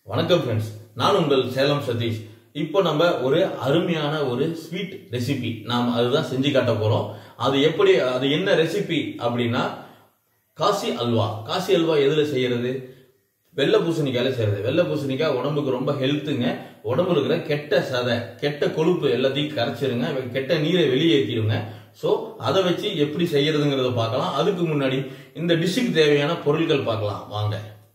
வணக்கம் ஃப்ரெண்ட்ஸ் நான் உங்கள் சேலம் சதீஷ் இப்போ நம்ம ஒரு அருமையான ஒரு ஸ்வீட் ரெசிபி நாம் அதுதான் செஞ்சு காட்ட போறோம் அது எப்படி அது என்ன ரெசிபி அப்படின்னா காசி அல்வா காசி அல்வா எதுல செய்யறது வெள்ளை பூசணிக்காயில செய்யறது வெள்ளை பூசணிக்காய் உடம்புக்கு ரொம்ப ஹெல்த்துங்க உடம்புல இருக்கிற கெட்ட சதை கெட்ட கொழுப்பு எல்லாத்தையும் கரைச்சிருங்க கெட்ட நீரை வெளியேற்றிடுங்க ஸோ அதை வச்சு எப்படி செய்யறதுங்கிறத பார்க்கலாம் அதுக்கு முன்னாடி இந்த டிஷ்ஷுக்கு தேவையான பொருட்கள் பார்க்கலாம் வாங்க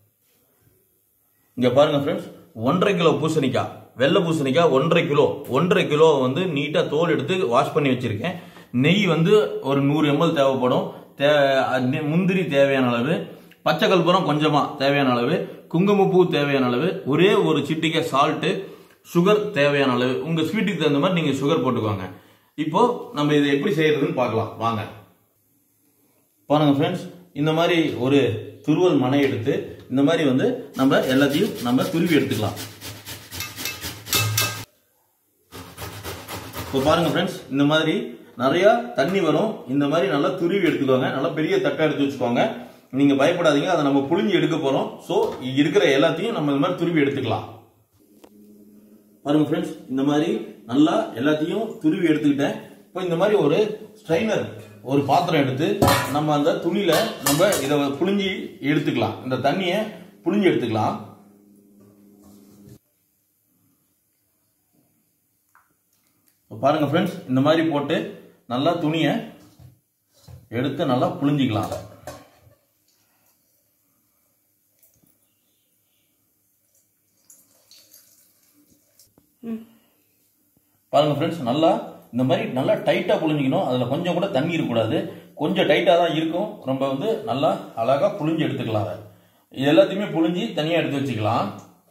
இங்க பாருங்க ஃப்ரெண்ட்ஸ் ஒன்றரை கிலோ பூசணிக்காய் வெள்ளை பூசணிக்காய் ஒன்றரை கிலோ ஒன்றரை கிலோ வந்து நீட்டா தோல் எடுத்து வாஷ் பண்ணி வச்சிருக்கேன் நெய் வந்து ஒரு நூறு எம்எல் தேவைப்படும் தே அது முந்திரி தேவையான அளவு பச்சை கற்பூரம் கொஞ்சமா தேவையான அளவு குங்குமப்பூ தேவையான அளவு ஒரே ஒரு சிட்டிகை சால்ட்டு சுகர் தேவையான அளவு உங்க ஸ்வீட்டுக்கு தகுந்த மாதிரி நீங்க சுகர் போட்டுக்கோங்க இப்போ நம்ம இதை எப்படி செய்யறதுன்னு பார்க்கலாம் வாங்க பாருங்க ஃப்ரெண்ட்ஸ் இந்த மாதிரி ஒரு துருவல் மனை எடுத்து இந்த மாதிரி வந்து நம்ம எல்லாத்தையும் நம்ம துருவி எடுத்துக்கலாம் இப்போ பாருங்க ஃப்ரெண்ட்ஸ் இந்த மாதிரி நிறைய தண்ணி வரும் இந்த மாதிரி நல்லா துருவி எடுத்துக்கோங்க நல்லா பெரிய தட்டை எடுத்து வச்சுக்கோங்க நீங்க பயப்படாதீங்க அதை நம்ம புழிஞ்சு எடுக்க போறோம் ஸோ இருக்கிற எல்லாத்தையும் நம்ம இந்த மாதிரி துருவி எடுத்துக்கலாம் பாருங்க ஃப்ரெண்ட்ஸ் இந்த மாதிரி நல்லா எல்லாத்தையும் துருவி எடுத்துக்கிட்டேன் இப்போ இந்த மாதிரி ஒரு ஸ்ட்ரைனர் ஒரு பாத்திரம் எடுத்து நம்ம அந்த துணியில நம்ம இதை புழிஞ்சி எடுத்துக்கலாம் இந்த தண்ணியை புழிஞ்சு எடுத்துக்கலாம் பாருங்க ஃப்ரெண்ட்ஸ் இந்த மாதிரி போட்டு நல்லா துணியை எடுத்து நல்லா புழிஞ்சிக்கலாம் அதை பாருங்க ஃப்ரெண்ட்ஸ் நல்லா இந்த மாதிரி நல்லா டைட்டா புழிஞ்சிக்கணும் அதுல கொஞ்சம் கூட தண்ணி இருக்கக்கூடாது கொஞ்சம் டைட்டா தான் இருக்கும் ரொம்ப வந்து நல்லா அழகா புழிஞ்சு எடுத்துக்கலாம் அதை இது எல்லாத்தையுமே புழிஞ்சி தனியா எடுத்து வச்சுக்கலாம்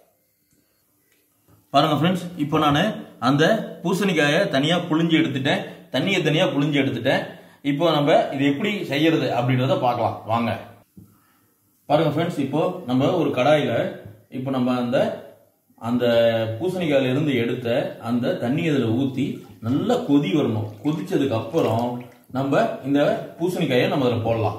பாருங்க ஃப்ரெண்ட்ஸ் இப்போ நான் அந்த பூசணிக்காயை தனியா புழிஞ்சு எடுத்துட்டேன் தண்ணியை தனியா புழிஞ்சு எடுத்துட்டேன் இப்போ நம்ம இது எப்படி செய்யறது அப்படின்றத பார்க்கலாம் வாங்க பாருங்க ஃப்ரெண்ட்ஸ் இப்போ நம்ம ஒரு கடாயில இப்போ நம்ம அந்த அந்த பூசணிக்காயில இருந்து எடுத்த அந்த தண்ணி அதில் ஊற்றி நல்லா கொதி வரணும் கொதிச்சதுக்கு அப்புறம் நம்ம இந்த பூசணிக்காயை நம்ம அதில் போடலாம்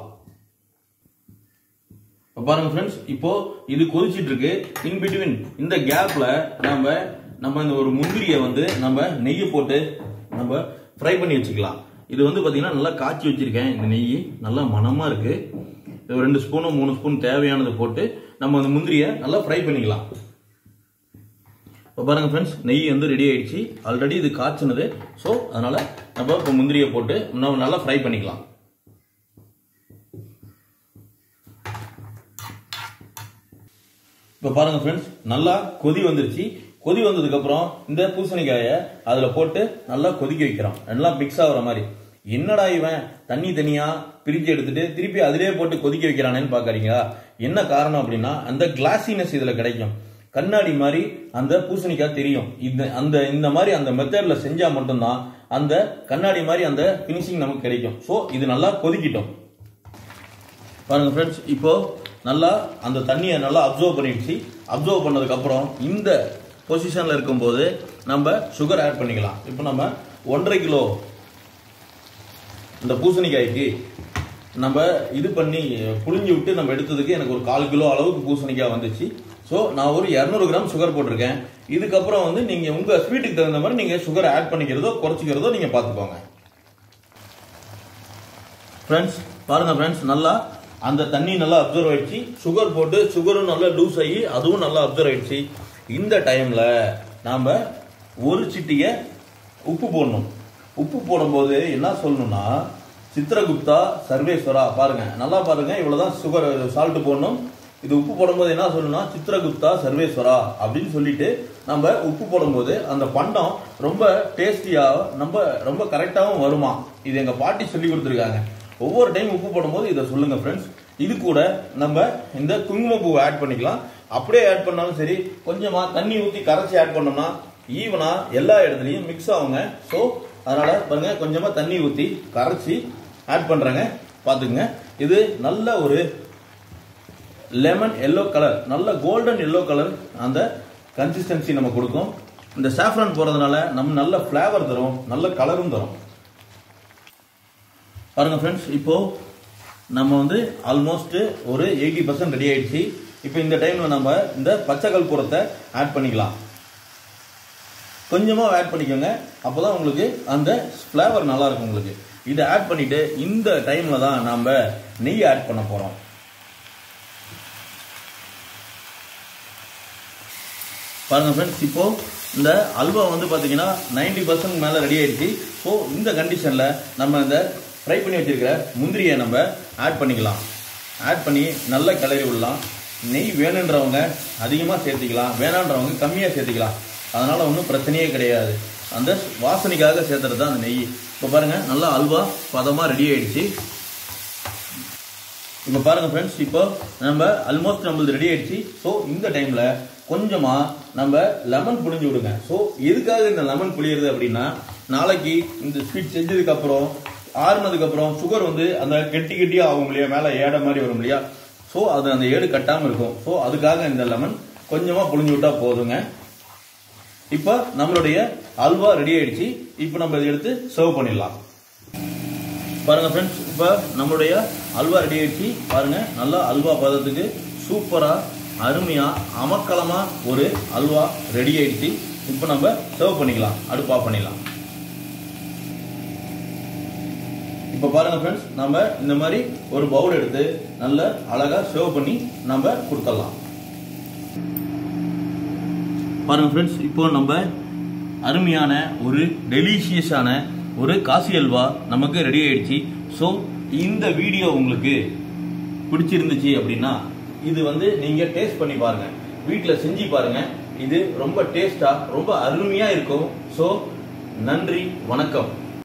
இப்போ பாருங்க ஃப்ரெண்ட்ஸ் இப்போ இது கொதிச்சிட்டு இருக்கு இன் பிட்வீன் இந்த கேப்ல நம்ம நம்ம இந்த ஒரு முந்திரியை வந்து நம்ம நெய்யை போட்டு நம்ம ஃப்ரை பண்ணி வச்சுக்கலாம் இது வந்து பாத்தீங்கன்னா நல்லா காய்ச்சி வச்சிருக்கேன் இந்த நெய் நல்லா மணமா இருக்கு இது ஒரு ரெண்டு ஸ்பூனும் மூணு ஸ்பூன் தேவையானதை போட்டு நம்ம அந்த முந்திரியை நல்லா ஃப்ரை பண்ணிக்கலாம் இப்போ பாருங்க ஃப்ரெண்ட்ஸ் நெய் வந்து ரெடி ஆயிடுச்சு ஆல்ரெடி இது காய்ச்சினது ஸோ அதனால நம்ம இப்போ முந்திரியை போட்டு நம்ம நல்லா ஃப்ரை பண்ணிக்கலாம் இப்போ பாருங்க ஃப்ரெண்ட்ஸ் நல்லா கொதி வந்துருச்சு கொதி வந்ததுக்கு அப்புறம் இந்த பூசணிக்காயை அதுல போட்டு நல்லா கொதிக்க வைக்கிறோம் நல்லா மிக்ஸ் ஆகுற மாதிரி என்னடா இவன் தண்ணி தனியா பிரிச்சு எடுத்துட்டு திருப்பி அதிலே போட்டு கொதிக்க வைக்கிறானேன்னு பாக்குறீங்களா என்ன காரணம் அப்படின்னா அந்த கிளாசினஸ் இதுல கிடைக்கும் கண்ணாடி மாதிரி அந்த பூசணிக்காய் தெரியும் இந்த அந்த இந்த மாதிரி அந்த மெத்தட்ல செஞ்சா மட்டும்தான் அந்த கண்ணாடி மாதிரி அந்த பினிஷிங் நமக்கு கிடைக்கும் ஸோ இது நல்லா கொதிக்கிட்டோம் பாருங்க ஃப்ரெண்ட்ஸ் இப்போ நல்லா அந்த தண்ணியை நல்லா அப்சர்வ் பண்ணிடுச்சு அப்சர்வ் பண்ணதுக்கு அப்புறம் இந்த பொசிஷன்ல இருக்கும்போது நம்ம சுகர் ஆட் பண்ணிக்கலாம் இப்போ நம்ம ஒன்றரை கிலோ இந்த பூசணிக்காய்க்கு நம்ம இது பண்ணி புழிஞ்சு விட்டு நம்ம எடுத்ததுக்கு எனக்கு ஒரு கால் கிலோ அளவுக்கு பூசணிக்காய் வந்துச்சு ஸோ நான் ஒரு இரநூறு கிராம் சுகர் போட்டிருக்கேன் இதுக்கப்புறம் வந்து நீங்க உங்க ஸ்வீட்டுக்கு தகுந்த மாதிரி நீங்க சுகர் ஆட் பண்ணிக்கிறதோ குறைச்சிக்கிறதோ நீங்க பார்த்துக்கோங்க ஃப்ரெண்ட்ஸ் பாருங்க ஃப்ரெண்ட்ஸ் நல்லா அந்த தண்ணி நல்லா அப்சர்வ் ஆயிடுச்சு சுகர் போட்டு சுகரும் நல்லா லூஸ் ஆகி அதுவும் நல்லா அப்சர்வ் ஆயிடுச்சு இந்த டைம்ல நாம ஒரு சிட்டிய உப்பு போடணும் உப்பு போடும்போது என்ன சொல்லணும்னா சித்திரகுப்தா சர்வேஸ்வரா பாருங்க நல்லா பாருங்க இவ்வளவுதான் சுகர் சால்ட் போடணும் இது உப்பு போடும்போது என்ன சொல்லணும்னா சித்திரகுப்தா சர்வேஸ்வரா அப்படின்னு சொல்லிட்டு நம்ம உப்பு போடும்போது அந்த பண்டம் ரொம்ப டேஸ்டியா நம்ம ரொம்ப கரெக்டாகவும் வருமா இது எங்க பாட்டி சொல்லி கொடுத்துருக்காங்க ஒவ்வொரு டைம் உப்பு போடும்போது இதை சொல்லுங்க ஃப்ரெண்ட்ஸ் இது கூட நம்ம இந்த குங்குமப்பூவை ஆட் பண்ணிக்கலாம் அப்படியே ஆட் பண்ணாலும் சரி கொஞ்சமா தண்ணி ஊற்றி கரைச்சி ஆட் பண்ணோம்னா ஈவனா எல்லா இடத்துலையும் மிக்ஸ் ஆகுங்க ஸோ அதனால பாருங்க கொஞ்சமா தண்ணி ஊற்றி கரைச்சி ஆட் பண்றாங்க பார்த்துக்குங்க இது நல்ல ஒரு லெமன் எல்லோ கலர் நல்ல கோல்டன் எல்லோ கலர் அந்த கன்சிஸ்டன்சி நம்ம கொடுக்கும் இந்த சாஃப்ரான் போறதுனால நம்ம நல்ல ஃப்ளேவர் தரும் நல்ல கலரும் தரும் பாருங்க ஃப்ரெண்ட்ஸ் இப்போ நம்ம வந்து ஆல்மோஸ்ட் ஒரு எயிட்டி பர்சன்ட் ரெடி ஆயிடுச்சு இப்போ இந்த டைம்ல நம்ம இந்த பச்சை கற்பூரத்தை ஆட் பண்ணிக்கலாம் கொஞ்சமாக ஆட் பண்ணிக்கோங்க அப்போதான் உங்களுக்கு அந்த ஃப்ளேவர் நல்லா இருக்கும் உங்களுக்கு இதை ஆட் பண்ணிட்டு இந்த டைம்ல தான் நாம நெய் ஆட் பண்ண போறோம் பாருங்க ஃப்ரெண்ட்ஸ் இப்போ இந்த அல்வா வந்து பார்த்தீங்கன்னா நைன்டி பர்சன்ட் மேலே ரெடி ஆயிடுச்சு ஸோ இந்த கண்டிஷனில் நம்ம இந்த ஃப்ரை பண்ணி வச்சிருக்கிற முந்திரியை நம்ம ஆட் பண்ணிக்கலாம் ஆட் பண்ணி நல்லா கிளறி விடலாம் நெய் வேணுன்றவங்க அதிகமாக சேர்த்திக்கலாம் வேணான்றவங்க கம்மியாக சேர்த்திக்கலாம் அதனால் ஒன்றும் பிரச்சனையே கிடையாது அந்த வாசனைக்காக சேர்த்துறது தான் அந்த நெய் இப்போ பாருங்கள் நல்லா அல்வா பதமாக ரெடி ஆயிடுச்சு இப்போ பாருங்க ஃப்ரெண்ட்ஸ் இப்போ நம்ம ஆல்மோஸ்ட் நம்மளுது ரெடி ஆயிடுச்சு ஸோ இந்த டைம்ல கொஞ்சமா நம்ம லெமன் புழிஞ்சு விடுங்க ஸோ எதுக்காக இந்த லெமன் புளியுறது அப்படின்னா நாளைக்கு இந்த ஸ்வீட் செஞ்சதுக்கு அப்புறம் ஆறுனதுக்கு அப்புறம் சுகர் வந்து அந்த கெட்டி கெட்டியா ஆகும் இல்லையா மேலே ஏட மாதிரி வரும் இல்லையா ஸோ அது அந்த ஏடு கட்டாமல் இருக்கும் ஸோ அதுக்காக இந்த லெமன் கொஞ்சமா புழிஞ்சு விட்டா போதுங்க இப்போ நம்மளுடைய அல்வா ரெடி ஆயிடுச்சு இப்போ நம்ம இதை எடுத்து சர்வ் பண்ணிடலாம் பாருங்க ஃப்ரெண்ட்ஸ் இப்போ நம்மளுடைய அல்வா ரெடி ஆயிடுச்சு பாருங்க நல்லா அல்வா பதத்துக்கு சூப்பரா அருமையா அமக்கலமா ஒரு அல்வா ரெடி ஆயிடுச்சு இப்போ நம்ம சர்வ் பண்ணிக்கலாம் அடுப்பு ஆஃப் பண்ணிடலாம் இப்போ பாருங்க ஃப்ரெண்ட்ஸ் நம்ம இந்த மாதிரி ஒரு பவுல் எடுத்து நல்ல அழகா சர்வ் பண்ணி நம்ம கொடுத்துடலாம் பாருங்க ஃப்ரெண்ட்ஸ் இப்போ நம்ம அருமையான ஒரு டெலிஷியஸான ஒரு காசி அல்வா நமக்கு ரெடி ஆயிடுச்சு ஸோ இந்த வீடியோ உங்களுக்கு பிடிச்சிருந்துச்சு அப்படின்னா இது வந்து நீங்க டேஸ்ட் பண்ணி பாருங்க வீட்டில் செஞ்சு பாருங்க இது ரொம்ப டேஸ்டா ரொம்ப அருமையா இருக்கும் ஸோ நன்றி வணக்கம்